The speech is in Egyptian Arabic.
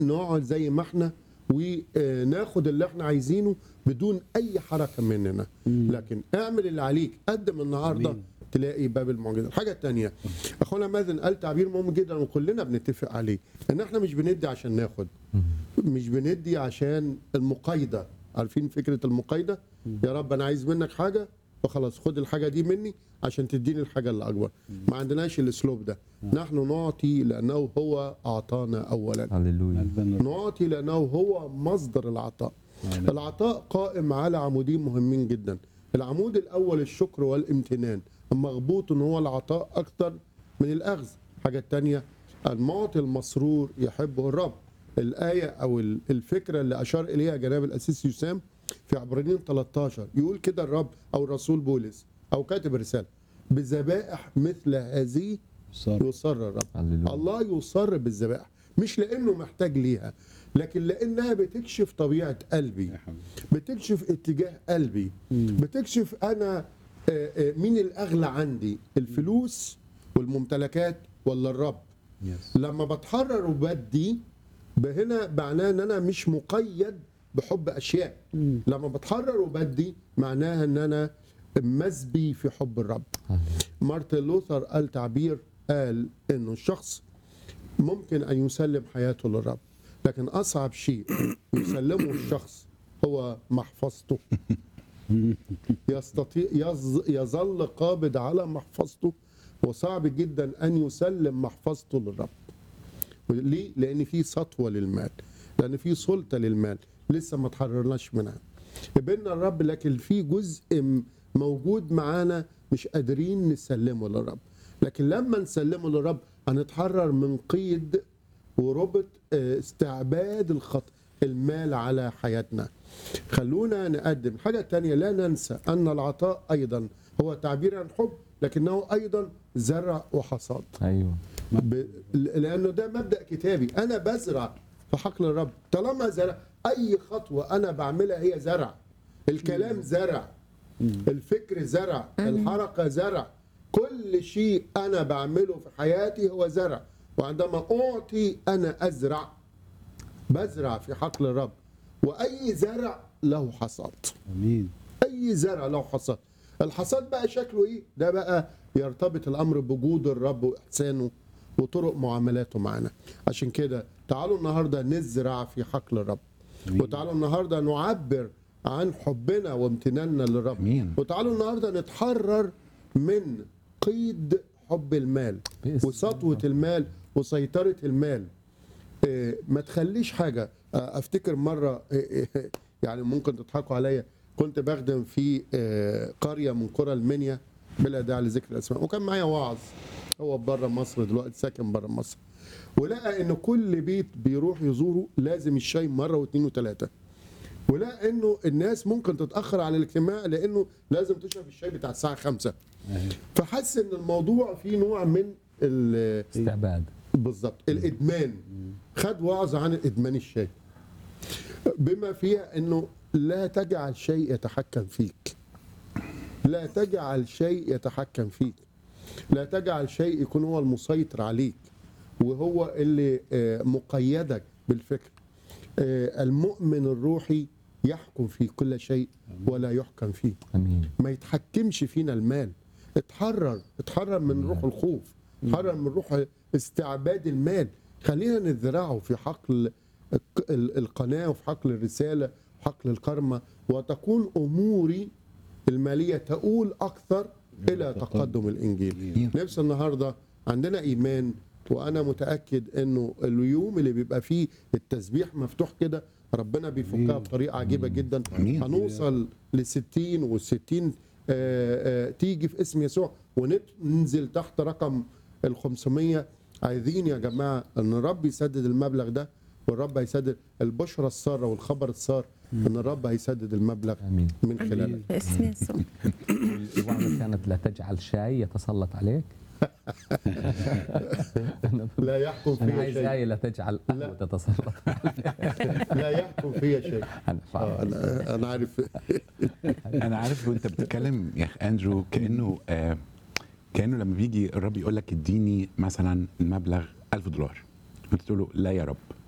نقعد زي ما احنا وناخد اللي احنا عايزينه بدون اي حركه مننا لكن اعمل اللي عليك قدم النهارده أمين. تلاقي باب المعجزه الحاجه الثانيه اخونا مازن قال تعبير مهم جدا وكلنا بنتفق عليه ان احنا مش بندي عشان ناخد مش بندي عشان المقايضه عارفين فكره المقايضه يا رب انا عايز منك حاجه فخلاص خد الحاجه دي مني عشان تديني الحاجه اللي اكبر ما عندناش الاسلوب ده نحن نعطي لانه هو اعطانا اولا هللويا مجدا نعطي لانه هو مصدر العطاء العطاء قائم على عمودين مهمين جدا العمود الاول الشكر والامتنان مغبوط ان هو العطاء اكثر من الاخذ حاجه الثانيه المعطي المسرور يحبه الرب الايه او ال- الفكره اللي اشار اليها جناب الاسيس يسام في عبرانيين 13 يقول كده الرب او الرسول بولس او كاتب رساله بذبائح مثل هذه صار يصر الرب هللويا. الله يصر بالذبائح مش لانه محتاج ليها لكن لانها بتكشف طبيعه قلبي يا حبيبي بتكشف اتجاه قلبي بتكشف انا آه، آه، مين الاغلى عندي الفلوس والممتلكات ولا الرب يس لما بتحرر وبدي هنا معناه ان انا مش مقيد بحب اشياء لما بتحرر وبدي معناها ان انا مسبي في حب الرب مارتن لوثر قال تعبير قال انه الشخص ممكن ان يسلم حياته للرب لكن اصعب شيء يسلمه الشخص هو محفظته يستطيع يظ- يظل قابض على محفظته وصعب جدا ان يسلم محفظته للرب ليه؟ لان في سطوه للمال لان في سلطه للمال لسه ما تحررناش منها قبلنا الرب لكن في جزء م- موجود معانا مش قادرين نسلمه للرب لكن لما نسلمه للرب هنتحرر من قيد وربط آه، استعباد الخط المال على حياتنا خلونا نقدم حاجة تانية لا ننسى أن العطاء أيضا هو تعبير عن حب لكنه أيضا زرع وحصاد ايوه ب... لانه ده مبدا كتابي انا بزرع في حقل الرب طالما زرع اي خطوه انا بعملها هي زرع الكلام زرع الفكر زرع الحركه زرع كل شيء انا بعمله في حياتي هو زرع وعندما اعطي انا ازرع بزرع في حقل الرب واي زرع له حصاد امين اي زرع له حصاد الحصاد بقى شكله ايه ده بقى يرتبط الامر بجود الرب واحسانه وطرق معاملاته معنا عشان كده تعالوا النهارده نزرع في حقل الرب أمين. وتعالوا النهارده نعبر عن حبنا وامتناننا للرب أمين. وتعالوا النهارده نتحرر من قيد حب المال باسم وسطوه المال وسيطره المال إيه، ما تخليش حاجه آه، افتكر مره إيه، إيه، يعني ممكن تضحكوا عليا كنت بخدم في آه، قريه من قرى المنيا بلا داعي لذكر الاسماء وكان معايا واعظ هو بره مصر دلوقتي ساكن بره مصر ولقى ان كل بيت بيروح يزوره لازم الشاي مره واثنين وثلاثه ولقى انه الناس ممكن تتاخر على الاجتماع لانه لازم تشرب الشاي بتاع الساعه 5 أهي. فحس ان الموضوع فيه نوع من ال- استعباد بالظبط الادمان خد وعظ عن ادمان الشاي بما فيها انه لا تجعل شيء يتحكم فيك لا تجعل شيء يتحكم فيك لا تجعل شيء يكون هو المسيطر عليك وهو اللي آه، مقيدك بالفكر آه، المؤمن الروحي يحكم في كل شيء ولا يحكم فيه امين ما يتحكمش فينا المال اتحرر اتحرر من روح الخوف اتحرر من روح استعباد المال خلينا نزرعه في حقل الق- ال- القناة وفي حقل الرسالة في حقل الكرمة وتكون أموري المالية تؤول أكثر إلى تقدم الإنجيل نفس النهاردة عندنا إيمان وأنا متأكد إنه اليوم اللي بيبقى فيه التسبيح مفتوح كده ربنا بيفكها بطريقة عجيبة جدا أمين. هنوصل ل 60 وال 60 آه، آه، تيجي في اسم يسوع وننزل تحت رقم ال 500 عايزين يا جماعه ان الرب يسدد المبلغ ده والرب هيسدد البشرى الساره والخبر السار ان الرب هيسدد المبلغ امين من خلالك باسم يسوع الوعظه كانت لا تجعل شاي يتسلط عليك لا يحكم انا فيا عايز شيء آية لا تجعل قهوة تتسلط لا يحكم فيا شيء انا آه، فاهم انا انا عارف انا عارف وانت بتتكلم يا اخ اندرو كانه آه كانه لما بيجي الرب يقول لك اديني مثلا المبلغ 1000 دولار انت تقول له لا يا رب